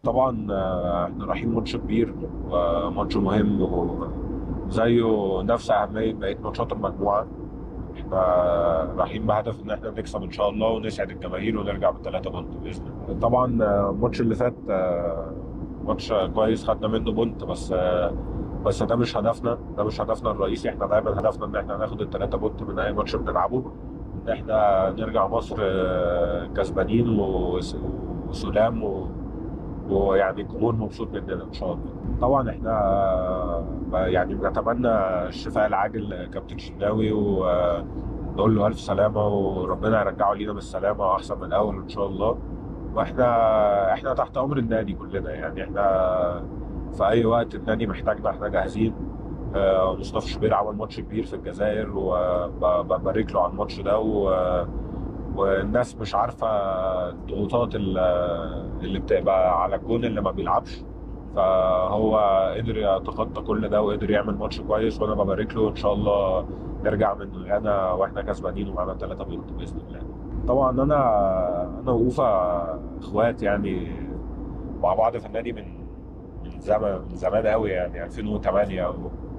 طبعا آه، احنا رايحين ماتش كبير وماتش مهم وزيه نفس أهمية بقية ماتشات المجموعة احنا رايحين بهدف ان احنا نكسب ان شاء الله ونسعد الجماهير ونرجع بالثلاثة بونت بإذن الله طبعا آه، الماتش اللي فات آه، ماتش كويس خدنا منه بونت بس آه، بس ده مش هدفنا ده مش هدفنا الرئيسي احنا دايما هدفنا ان احنا ناخد الثلاثة بونت من اي ماتش بنلعبه ان احنا نرجع مصر آه، كسبانين وس- وسلام و... ويعني الجمهور مبسوط مننا ان شاء الله طبعا احنا آه، يعني بنتمنى الشفاء العاجل لكابتن شناوي ونقول له الف سلامه وربنا يرجعه لينا بالسلامه واحسن من الاول ان شاء الله واحنا احنا تحت امر النادي كلنا يعني احنا في اي وقت النادي محتاجنا احنا جاهزين آه، مصطفى شوبير عمل ماتش كبير في الجزائر وببارك له على الماتش ده و... والناس مش عارفه الضغوطات ال- اللي بتبقى على الجون اللي ما بيلعبش فهو قدر يتخطى كل ده وقدر يعمل ماتش كويس وانا ببارك له ان شاء الله نرجع من غانا واحنا كسبانين ومعانا ثلاثة بونت باذن الله. طبعا انا انا واوفا اخوات يعني مع بعض في النادي من من زمان من زمان قوي يعني 2008 و...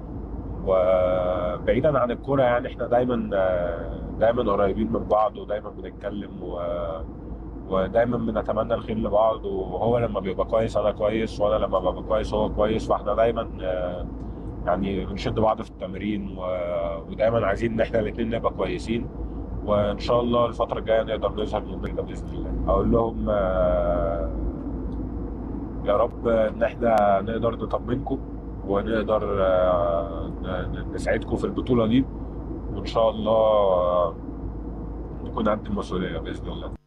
وبعيدا عن الكوره يعني احنا دايما دايما قريبين من بعض ودايما بنتكلم و... ودايما بنتمنى الخير لبعض وهو لما بيبقى كويس انا كويس وانا لما ببقى كويس هو كويس فاحنا دايما آه، يعني بنشد بعض في التمرين و... ودايما عايزين ان احنا الاثنين نبقى كويسين وان شاء الله الفتره الجايه نقدر نظهر للنجم باذن الله اقول لهم آه، يا رب ان احنا نقدر نطمنكم ونقدر آه، ن- نساعدكم في البطوله دي وان شاء الله آه، نكون قد المسؤوليه باذن الله